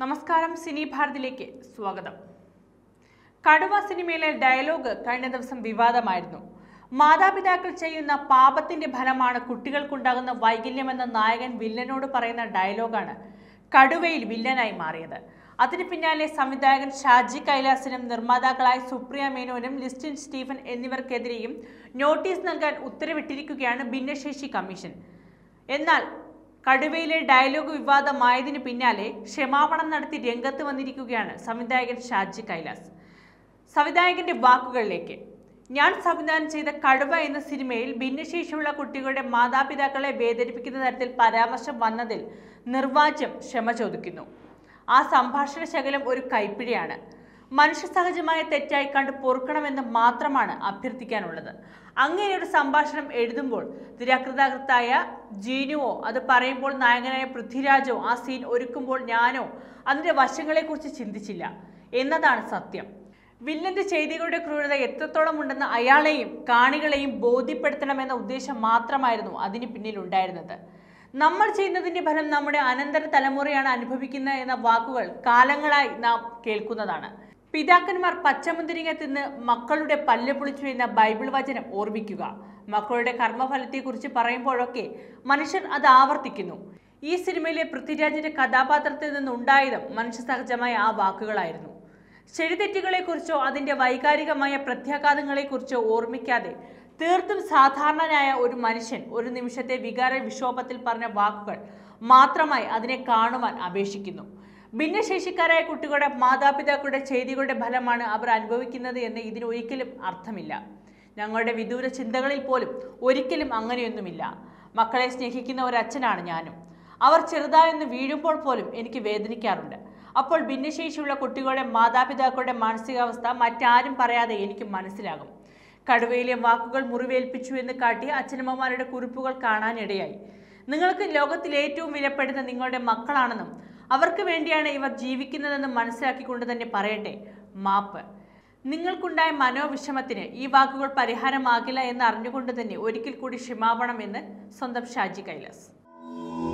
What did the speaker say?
നമസ്കാരം സിനി ഭാരതിലേക്ക് സ്വാഗതം കടുവ സിനിമയിലെ ഡയലോഗ് കഴിഞ്ഞ ദിവസം വിവാദമായിരുന്നു മാതാപിതാക്കൾ ചെയ്യുന്ന പാപത്തിന്റെ ഫലമാണ് കുട്ടികൾക്കുണ്ടാകുന്ന വൈകല്യമെന്ന നായകൻ വില്ലനോട് പറയുന്ന ഡയലോഗാണ് കടുവയിൽ വില്ലനായി മാറിയത് അതിന് പിന്നാലെ സംവിധായകൻ ഷാജി കൈലാസിനും നിർമ്മാതാക്കളായ സുപ്രിയ മേനോനും ലിസ്റ്റിൻ സ്റ്റീഫൻ എന്നിവർക്കെതിരെയും നോട്ടീസ് നൽകാൻ ഉത്തരവിട്ടിരിക്കുകയാണ് ഭിന്നശേഷി കമ്മീഷൻ എന്നാൽ കടുവയിലെ ഡയലോഗ് വിവാദമായതിനു പിന്നാലെ ക്ഷമാപണം നടത്തി രംഗത്ത് വന്നിരിക്കുകയാണ് സംവിധായകൻ ഷാജി കൈലാസ് സംവിധായകന്റെ വാക്കുകളിലേക്ക് ഞാൻ സംവിധാനം ചെയ്ത കടുവ എന്ന സിനിമയിൽ ഭിന്നശേഷിയുള്ള കുട്ടികളുടെ മാതാപിതാക്കളെ വേദനിപ്പിക്കുന്ന തരത്തിൽ പരാമർശം വന്നതിൽ നിർവാജ്യം ക്ഷമ ചോദിക്കുന്നു ആ സംഭാഷണ ശകലം ഒരു കൈപ്പിഴയാണ് മനുഷ്യ സഹജമായ തെറ്റായി കണ്ട് പൊറുക്കണമെന്ന് മാത്രമാണ് അഭ്യർത്ഥിക്കാനുള്ളത് അങ്ങനെ ഒരു സംഭാഷണം എഴുതുമ്പോൾ തിരക്കഥാകൃത്തായ ജീനുവോ അത് പറയുമ്പോൾ നായകനായ പൃഥ്വിരാജോ ആ സീൻ ഒരുക്കുമ്പോൾ ഞാനോ അതിന്റെ വശങ്ങളെക്കുറിച്ച് ചിന്തിച്ചില്ല എന്നതാണ് സത്യം വില്ലന്റെ ചെയ്തികളുടെ ക്രൂരത എത്രത്തോളം ഉണ്ടെന്ന് അയാളെയും കാണികളെയും ബോധ്യപ്പെടുത്തണമെന്ന ഉദ്ദേശം മാത്രമായിരുന്നു അതിന് പിന്നിലുണ്ടായിരുന്നത് നമ്മൾ ചെയ്യുന്നതിന്റെ ഫലം നമ്മുടെ അനന്തര തലമുറയാണ് അനുഭവിക്കുന്നത് എന്ന വാക്കുകൾ കാലങ്ങളായി നാം കേൾക്കുന്നതാണ് പിതാക്കന്മാർ പച്ചമുന്തിരിങ്ങ തിന്ന് മക്കളുടെ പല്ല് പൊളിച്ചു എന്ന ബൈബിൾ വചനം ഓർമ്മിക്കുക മക്കളുടെ കർമ്മഫലത്തെക്കുറിച്ച് പറയുമ്പോഴൊക്കെ മനുഷ്യർ അത് ആവർത്തിക്കുന്നു ഈ സിനിമയിലെ പൃഥ്വിരാജിന്റെ കഥാപാത്രത്തിൽ നിന്നുണ്ടായതും മനുഷ്യ സഹജമായ ആ വാക്കുകളായിരുന്നു ശരിതെറ്റുകളെക്കുറിച്ചോ അതിന്റെ വൈകാരികമായ പ്രത്യാഘാതങ്ങളെക്കുറിച്ചോ ഓർമ്മിക്കാതെ തീർത്തും സാധാരണനായ ഒരു മനുഷ്യൻ ഒരു നിമിഷത്തെ വികാര വിക്ഷോഭത്തിൽ പറഞ്ഞ വാക്കുകൾ മാത്രമായി അതിനെ കാണുവാൻ അപേക്ഷിക്കുന്നു ഭിന്നശേഷിക്കാരായ കുട്ടികളുടെ മാതാപിതാക്കളുടെ ചെയ്തികളുടെ ഫലമാണ് അവർ അനുഭവിക്കുന്നത് എന്ന് ഇതിന് ഒരിക്കലും അർത്ഥമില്ല ഞങ്ങളുടെ വിദൂര ചിന്തകളിൽ പോലും ഒരിക്കലും അങ്ങനെയൊന്നുമില്ല മക്കളെ സ്നേഹിക്കുന്ന ഒരു അച്ഛനാണ് ഞാനും അവർ ചെറുതായൊന്ന് വീഴുമ്പോൾ പോലും എനിക്ക് വേദനിക്കാറുണ്ട് അപ്പോൾ ഭിന്നശേഷിയുള്ള കുട്ടികളുടെ മാതാപിതാക്കളുടെ മാനസികാവസ്ഥ മറ്റാരും പറയാതെ എനിക്ക് മനസ്സിലാകും കടുവയിലെ വാക്കുകൾ മുറിവേൽപ്പിച്ചു എന്ന് കാട്ടി അച്ഛനമ്മമാരുടെ കുറിപ്പുകൾ കാണാനിടയായി നിങ്ങൾക്ക് ലോകത്തിൽ ഏറ്റവും വിലപ്പെടുന്ന നിങ്ങളുടെ മക്കളാണെന്നും അവർക്ക് വേണ്ടിയാണ് ഇവർ ജീവിക്കുന്നതെന്നും മനസ്സിലാക്കിക്കൊണ്ട് തന്നെ പറയട്ടെ മാപ്പ് നിങ്ങൾക്കുണ്ടായ മനോവിഷമത്തിന് ഈ വാക്കുകൾ പരിഹാരമാകില്ല എന്ന് അറിഞ്ഞുകൊണ്ട് തന്നെ ഒരിക്കൽ കൂടി ക്ഷമാപണം എന്ന് സ്വന്തം ഷാജി കൈലാസ്